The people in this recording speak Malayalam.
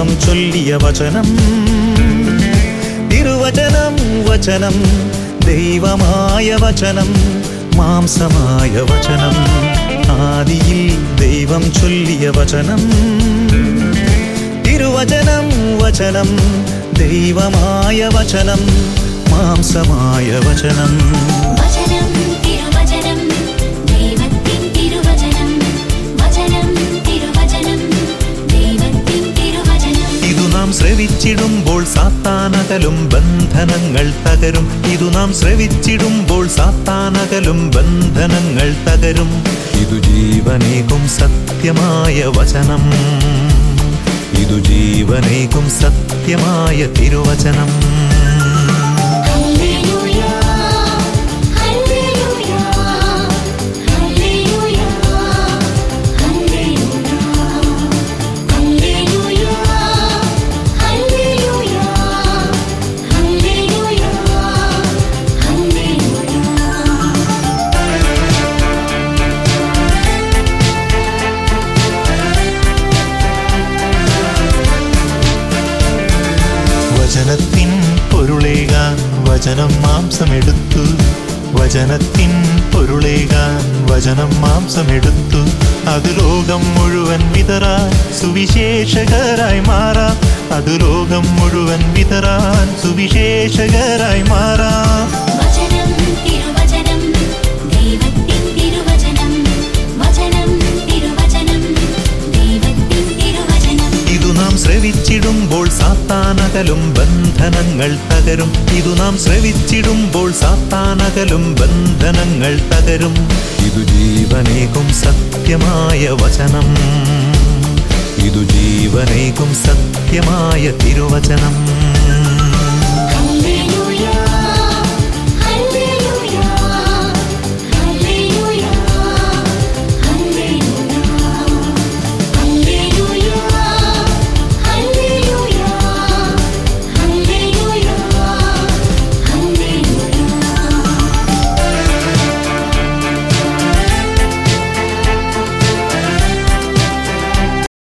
ദൈവം ചൊല്ലിയ വചനം തിരുവചനം വചനം ദൈവമായ വചനം മാംസമായ വചനം ആദിയിൽ ദൈവം ചൊല്ലിയ വചനം തിരുവചനം വചനം ദൈവമായ വചനം മാംസമായ വചനം വചനം തിരുവചനം ദൈവത്തിൻ തിരുവചനം വചനം തിരുവചനം ദൈവത്തിൻ തിരുവചനം ഇതു നാം ശ്രവിച്ചിടുമ്പോൾ സാത്താനകലും ബന്ധനങ്ങൾ തകരും ഇതു നാം ശ്രവിച്ചിടുമ്പോൾ സാത്താനകലും ബന്ധനങ്ങൾ തകരും ഇതു ജീവനേകും സത്യമായ വചനം ഇതു ജീവനേകും സത്യമായ തിരുവചനം ഹല്ലേലൂയ ഹല്ലേലൂയ ഹല്ലേലൂയ ഹല്ലേലൂയ ഹല്ലേലൂയ ഹല്ലേലൂയ ഹല്ലേലൂയ ഹല്ലേലൂയ വചനത്തിൻ പൊരുളേകാൻ വചനം മാംസമെടുത്തു വചനത്തിൻ പൊരുളേകാൻ വചനം മാംസമെടുത്തു അത് ലോകം മുഴുവൻ വിതറാൻ സുവിശേഷകരായി മാറാം അത് ലോകം മുഴുവൻ വിതറാൻ സുവിശേഷകരായി മാറാം വചനം തിരുവചനം ദൈവത്തിൻ തിരുവചനം വചനം തിരുവചനം ദൈവത്തിൻ തിരുവചനം ഇതു നാം ശ്രവിച്ചിടുമ്പോൾ സാത്താനകലും ബന്ധനങ്ങൾ തകരും ഇതു നാം ശ്രവിച്ചിടുമ്പോൾ സാത്താനകലും ബന്ധനങ്ങൾ തകരും ഇതു ജീവനേകും സത്യമായ വചനം ഇതു ജീവനേകും സത്യമായ തിരുവചനം